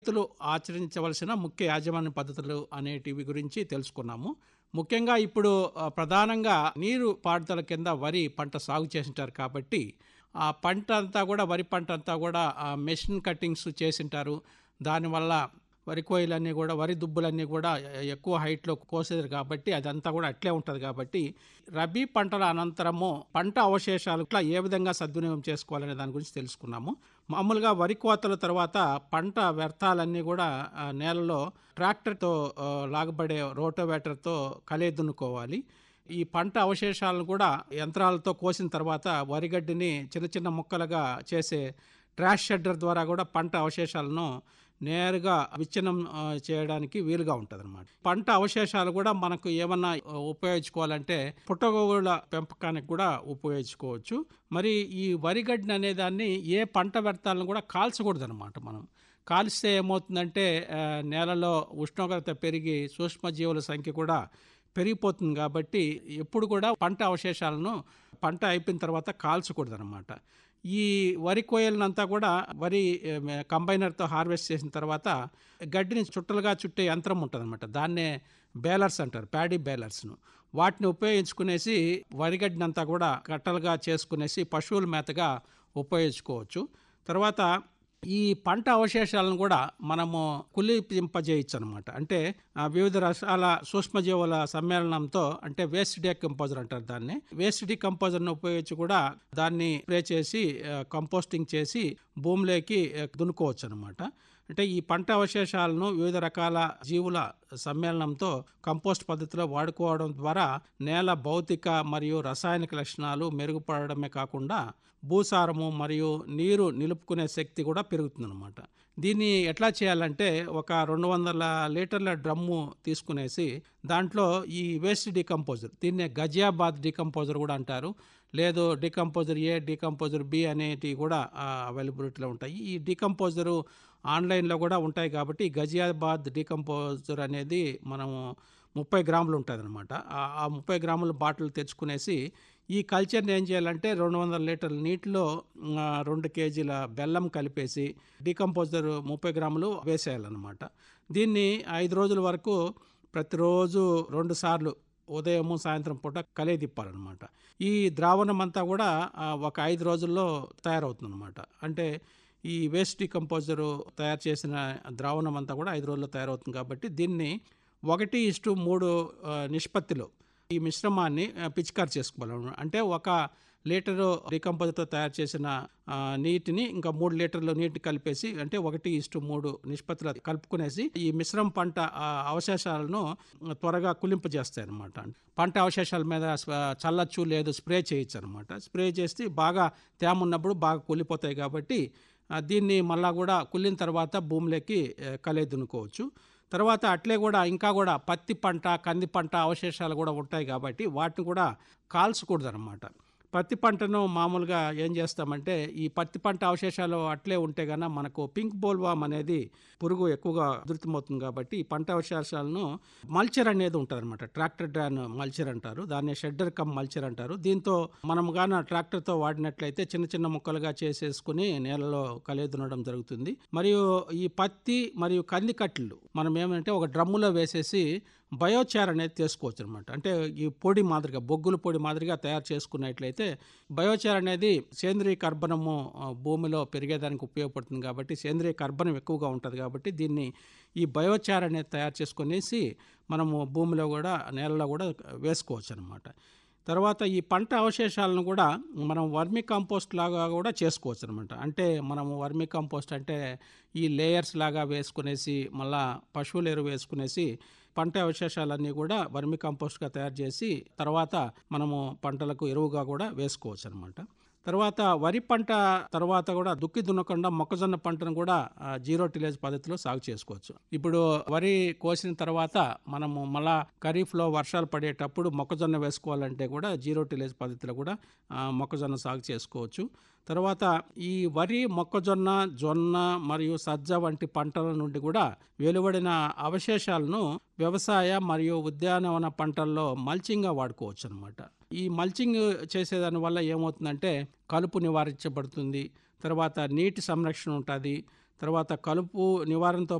రైతులు ఆచరించవలసిన ముఖ్య యాజమాన్య పద్ధతులు అనేటివి గురించి తెలుసుకున్నాము ముఖ్యంగా ఇప్పుడు ఆ, ప్రధానంగా నీరు పారుదల కింద వరి పంట సాగు చేసింటారు కాబట్టి ఆ పంట అంతా కూడా వరి పంట అంతా కూడా ఆ, మెషిన్ కట్టింగ్స్ చేసింటారు దానివల్ల వరి కోయిలన్నీ కూడా వరి దుబ్బులన్నీ కూడా ఎ- ఎక్కువ హైట్లో కోసేది కాబట్టి అదంతా కూడా అట్లే ఉంటుంది కాబట్టి రబీ పంటల అనంతరము పంట అవశేషాలు ఇట్లా ఏ విధంగా సద్వినియోగం చేసుకోవాలనే దాని గురించి తెలుసుకున్నాము మామూలుగా వరి కోతల తర్వాత పంట వ్యర్థాలన్నీ కూడా ఆ, నేలలో ట్రాక్టర్తో ఆ, లాగబడే రోటోవేటర్తో కలే దున్నుకోవాలి ఈ పంట అవశేషాలను కూడా యంత్రాలతో కోసిన తర్వాత వరిగడ్డిని చిన్న చిన్న ముక్కలుగా చేసే ట్రాష్ షెడ్డర్ ద్వారా కూడా పంట అవశేషాలను నేరుగా విచ్ఛిన్నం ఆ, చేయడానికి వీలుగా ఉంటుంది అనమాట పంట అవశేషాలు కూడా మనకు ఏమన్నా ఆ, ఉపయోగించుకోవాలంటే పుట్టగోగుల పెంపకానికి కూడా ఉపయోగించుకోవచ్చు మరి ఈ వరిగడ్డిని అనే దాన్ని ఏ పంట వ్యర్థాలను కూడా కాల్చకూడదు అనమాట మనం కాల్స్తే ఏమవుతుందంటే ఆ, నేలలో ఉష్ణోగ్రత పెరిగి సూక్ష్మజీవుల సంఖ్య కూడా పెరిగిపోతుంది కాబట్టి ఎప్పుడు కూడా పంట అవశేషాలను పంట అయిపోయిన తర్వాత కాల్చకూడదు అనమాట ఈ వరి కోయలనంతా కూడా వరి ఏం, కంబైనర్తో హార్వెస్ట్ చేసిన తర్వాత గడ్డిని చుట్టలుగా చుట్టే యంత్రం ఉంటుంది అనమాట దాన్నే బేలర్స్ అంటారు ప్యాడీ బేలర్స్ను వాటిని ఉపయోగించుకునేసి వరిగడ్డిని అంతా కూడా కట్టలుగా చేసుకునేసి పశువుల మేతగా ఉపయోగించుకోవచ్చు తర్వాత ఈ పంట అవశేషాలను కూడా మనము కులింపజేయచ్చు అనమాట అంటే ఆ, వివిధ రసాల సూక్ష్మజీవుల సమ్మేళనంతో అంటే వేస్ట్ డీకంపోజర్ అంటారు దాన్ని వేస్ట్ డీకంపోజర్ను ఉపయోగించి కూడా దాన్ని స్ప్రే చేసి ఆ, కంపోస్టింగ్ చేసి భూమిలోకి ఆ, దున్నుకోవచ్చు అనమాట అంటే ఈ పంట అవశేషాలను వివిధ రకాల జీవుల సమ్మేళనంతో కంపోస్ట్ పద్ధతిలో వాడుకోవడం ద్వారా నేల భౌతిక మరియు రసాయనిక లక్షణాలు మెరుగుపడడమే కాకుండా భూసారము మరియు నీరు నిలుపుకునే శక్తి కూడా పెరుగుతుందన్నమాట దీన్ని ఎట్లా చేయాలంటే ఒక రెండు వందల లీటర్ల డ్రమ్ము తీసుకునేసి దాంట్లో ఈ వేస్ట్ డికంపోజర్ దీన్నే గజియాబాద్ డికంపోజర్ కూడా అంటారు లేదు డికంపోజర్ ఏ డికంపోజర్ బి అనేటివి కూడా అవైలబిలిటీలో ఉంటాయి ఈ డికంపోజరు ఆన్లైన్లో కూడా ఉంటాయి కాబట్టి ఈ గజియాబాద్ డికంపోజర్ అనేది మనము ముప్పై గ్రాములు ఉంటుంది అనమాట ఆ ముప్పై గ్రాముల బాటిల్ తెచ్చుకునేసి ఈ కల్చర్ని ఏం చేయాలంటే రెండు వందల లీటర్ల నీటిలో ఆ, రెండు కేజీల బెల్లం కలిపేసి డికంపోజర్ ముప్పై గ్రాములు వేసేయాలన్నమాట దీన్ని ఐదు రోజుల వరకు ప్రతిరోజు రెండు సార్లు ఉదయము సాయంత్రం పూట కలే తిప్పాలన్నమాట ఈ ద్రావణం అంతా కూడా ఆ, ఒక ఐదు రోజుల్లో తయారవుతుందన్నమాట అంటే ఈ వేస్ట్ డికంపోజరు తయారు చేసిన ద్రావణం అంతా కూడా ఐదు రోజుల్లో తయారవుతుంది కాబట్టి దీన్ని ఒకటి ఇష్టు మూడు ఆ, నిష్పత్తిలో ఈ మిశ్రమాన్ని ఆ, పిచికారి చేసుకోవాలి అంటే ఒక లీటరు డికంపోజర్తో తయారు చేసిన ఆ, నీటిని ఇంకా మూడు లీటర్లు నీటి కలిపేసి అంటే ఒకటి ఇష్టు మూడు నిష్పత్తిలో కలుపుకునేసి ఈ మిశ్రమ పంట ఆ, అవశేషాలను త్వరగా కులింపజేస్తాయి అనమాట పంట అవశేషాల మీద స్వ- చల్లచ్చు లేదు స్ప్రే చేయొచ్చు అనమాట స్ప్రే చేస్తే బాగా తేమ ఉన్నప్పుడు బాగా కూలిపోతాయి కాబట్టి ఆ, దీన్ని మళ్ళా కూడా కుళ్ళిన తర్వాత భూమిలోకి ఆ, కలే దున్నుకోవచ్చు తర్వాత అట్లే కూడా ఇంకా కూడా పత్తి పంట కంది పంట అవశేషాలు కూడా ఉంటాయి కాబట్టి వాటిని కూడా కాల్చకూడదు అనమాట పత్తి పంటను మామూలుగా ఏం చేస్తామంటే ఈ పత్తి పంట అవశేషాలు అట్లే ఉంటే గన మనకు పింక్ బోల్వామ్ అనేది పురుగు ఎక్కువగా ఉధృతమవుతుంది కాబట్టి ఈ పంట అవశేషాలను మల్చర్ అనేది ఉంటుంది అనమాట ట్రాక్టర్ డ్రాన్ మల్చర్ అంటారు దాన్ని షెడ్డర్ కమ్ మల్చర్ అంటారు దీంతో మనం గాన ట్రాక్టర్తో వాడినట్లయితే చిన్న చిన్న ముక్కలుగా చేసేసుకుని నేలలో కలిదునడం జరుగుతుంది మరియు ఈ పత్తి మరియు కంది కట్టలు మనం ఏమంటే ఒక డ్రమ్ములో వేసేసి బయోచార్ అనేది చేసుకోవచ్చు అనమాట అంటే ఈ పొడి మాదిరిగా బొగ్గుల పొడి మాదిరిగా తయారు చేసుకున్నట్లయితే బయోచార్ అనేది సేంద్రియ కర్బనము ఆ, భూమిలో పెరిగేదానికి ఉపయోగపడుతుంది కాబట్టి సేంద్రియ కర్బనం ఎక్కువగా ఉంటుంది కాబట్టి దీన్ని ఈ బయోచార్ అనేది తయారు చేసుకునేసి మనము భూమిలో కూడా నేలలో కూడా వేసుకోవచ్చు అనమాట తర్వాత ఈ పంట అవశేషాలను కూడా మనం వర్మి కంపోస్ట్ లాగా కూడా చేసుకోవచ్చు అనమాట అంటే మనము వర్మి కంపోస్ట్ అంటే ఈ లేయర్స్ లాగా వేసుకునేసి మళ్ళా పశువుల ఎరువు వేసుకునేసి పంట అవశేషాలన్నీ కూడా వర్మి కంపోస్ట్గా తయారు చేసి తర్వాత మనము పంటలకు ఎరువుగా కూడా వేసుకోవచ్చు అనమాట తర్వాత వరి పంట తర్వాత కూడా దుక్కి దున్నకుండా మొక్కజొన్న పంటను కూడా ఆ, జీరో టిలేజ్ పద్ధతిలో సాగు చేసుకోవచ్చు ఇప్పుడు వరి కోసిన తర్వాత మనము మళ్ళా ఖరీఫ్లో వర్షాలు పడేటప్పుడు మొక్కజొన్న వేసుకోవాలంటే కూడా జీరో టిలేజ్ పద్ధతిలో కూడా ఆ, మొక్కజొన్న సాగు చేసుకోవచ్చు తర్వాత ఈ వరి మొక్కజొన్న జొన్న మరియు సజ్జ వంటి పంటల నుండి కూడా వెలువడిన అవశేషాలను వ్యవసాయ మరియు ఉద్యానవన పంటల్లో మల్చింగ్గా వాడుకోవచ్చు అనమాట ఈ మల్చింగ్ చేసేదాని వల్ల ఏమవుతుందంటే కలుపు నివారించబడుతుంది తర్వాత నీటి సంరక్షణ ఉంటుంది తర్వాత కలుపు నివారణతో